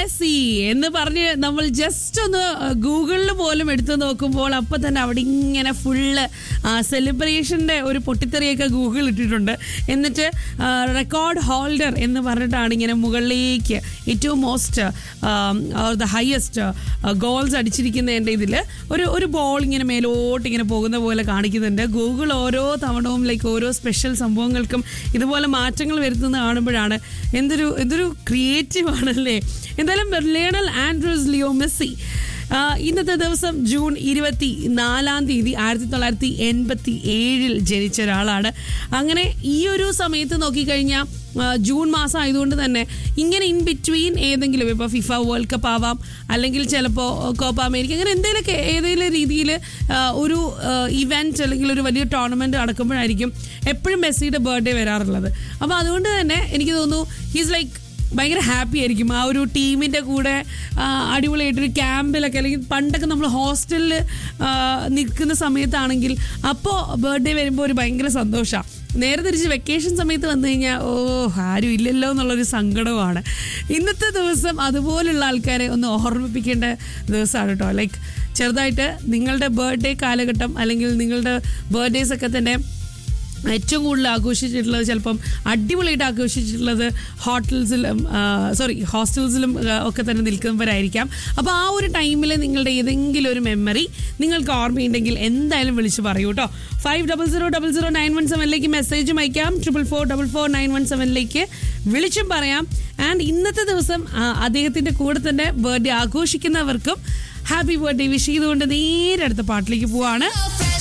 Messi എന്ന് പറഞ്ഞ് നമ്മൾ ജസ്റ്റ് ഒന്ന് ഗൂഗിളിൽ പോലും എടുത്തു നോക്കുമ്പോൾ അപ്പൊ തന്നെ അവിടെ ഇങ്ങനെ ഫുള്ള് സെലിബ്രേഷന്റെ ഒരു പൊട്ടിത്തെറിയൊക്കെ ഗൂഗിൾ ഇട്ടിട്ടുണ്ട് എന്നിട്ട് റെക്കോർഡ് ഹോൾഡർ എന്ന് പറഞ്ഞിട്ടാണ് ഇങ്ങനെ മുകളിലേക്ക് ഏറ്റവും മോസ്റ്റ് ദ ഹയസ്റ്റ് ഗോൾസ് അടിച്ചിരിക്കുന്നതിൻ്റെ ഇതിൽ ഒരു ഒരു ബോൾ ഇങ്ങനെ മേലോട്ട് ഇങ്ങനെ പോകുന്ന പോലെ കാണിക്കുന്നുണ്ട് ഗൂഗിൾ ഓരോ തവണവും ലൈക്ക് ഓരോ സ്പെഷ്യൽ സംഭവങ്ങൾക്കും ഇതുപോലെ മാറ്റങ്ങൾ വരുത്തുന്നത് കാണുമ്പോഴാണ് എന്തൊരു എന്തൊരു ക്രിയേറ്റീവ് ആണല്ലേ എന്തായാലും ലേണൽ ആൻഡ്രൂസ് ലിയോ മെസ്സി ആ, ഇന്നത്തെ ദിവസം ജൂൺ ഇരുപത്തി നാലാം തീയതി ആയിരത്തി തൊള്ളായിരത്തി എൺപത്തി ഏഴിൽ ജനിച്ച ഒരാളാണ് അങ്ങനെ ഈ ഒരു സമയത്ത് നോക്കിക്കഴിഞ്ഞാൽ ആ, ജൂൺ മാസം ആയതുകൊണ്ട് തന്നെ ഇങ്ങനെ ഇൻ ബിറ്റ്വീൻ ഏതെങ്കിലും ഇപ്പോൾ ഫിഫ വേൾഡ് കപ്പ് ആവാം അല്ലെങ്കിൽ ചിലപ്പോൾ കോപ്പ അമേരിക്ക അങ്ങനെ എന്തെങ്കിലുമൊക്കെ ഏതെങ്കിലും രീതിയിൽ ഒരു ഇവൻറ്റ് അല്ലെങ്കിൽ ഒരു വലിയ ടൂർണമെൻറ്റ് നടക്കുമ്പോഴായിരിക്കും എപ്പോഴും മെസ്സിയുടെ ബർത്ത്ഡേ വരാറുള്ളത് അപ്പോൾ അതുകൊണ്ട് തന്നെ എനിക്ക് തോന്നുന്നു ഹീസ് ലൈക്ക് ഭയങ്കര ഹാപ്പി ആയിരിക്കും ആ ഒരു ടീമിൻ്റെ കൂടെ ആ, അടിപൊളിയായിട്ടൊരു ക്യാമ്പിലൊക്കെ അല്ലെങ്കിൽ പണ്ടൊക്കെ നമ്മൾ ഹോസ്റ്റലിൽ നിൽക്കുന്ന സമയത്താണെങ്കിൽ അപ്പോൾ ബർത്ത്ഡേ വരുമ്പോൾ ഒരു ഭയങ്കര സന്തോഷമാണ് നേരെ തിരിച്ച് വെക്കേഷൻ സമയത്ത് വന്നു കഴിഞ്ഞാൽ ഓ ആരും ഇല്ലല്ലോ എന്നുള്ളൊരു സങ്കടമാണ് ഇന്നത്തെ ദിവസം അതുപോലുള്ള ആൾക്കാരെ ഒന്ന് ഓർമ്മിപ്പിക്കേണ്ട ദിവസമാണ് കേട്ടോ ലൈക്ക് ചെറുതായിട്ട് നിങ്ങളുടെ ബർത്ത്ഡേ കാലഘട്ടം അല്ലെങ്കിൽ നിങ്ങളുടെ ബർത്ത്ഡേസ് ഒക്കെ തന്നെ ഏറ്റവും കൂടുതൽ ആഘോഷിച്ചിട്ടുള്ളത് ചിലപ്പം അടിപൊളിയായിട്ട് ആഘോഷിച്ചിട്ടുള്ളത് ഹോട്ടൽസിലും സോറി ഹോസ്റ്റൽസിലും ആ, ഒക്കെ തന്നെ നിൽക്കുന്നവരായിരിക്കാം അപ്പോൾ ആ ഒരു ടൈമിൽ നിങ്ങളുടെ ഏതെങ്കിലും ഒരു മെമ്മറി നിങ്ങൾക്ക് ഓർമ്മയുണ്ടെങ്കിൽ എന്തായാലും വിളിച്ച് പറയൂ കേട്ടോ five double zero double zero nine one സെവനിലേക്ക് മെസ്സേജും അയക്കാം triple four double four nine one സെവനിലേക്ക് വിളിച്ചും പറയാം ആൻഡ് ഇന്നത്തെ ദിവസം ആ, അദ്ദേഹത്തിൻ്റെ കൂടെ തന്നെ ബർത്ത്ഡേ ആഘോഷിക്കുന്നവർക്കും ഹാപ്പി ബർത്ത്ഡേ വിഷ് ചെയ്തുകൊണ്ട് നേരെ അടുത്ത പാട്ടിലേക്ക് പോവാണ്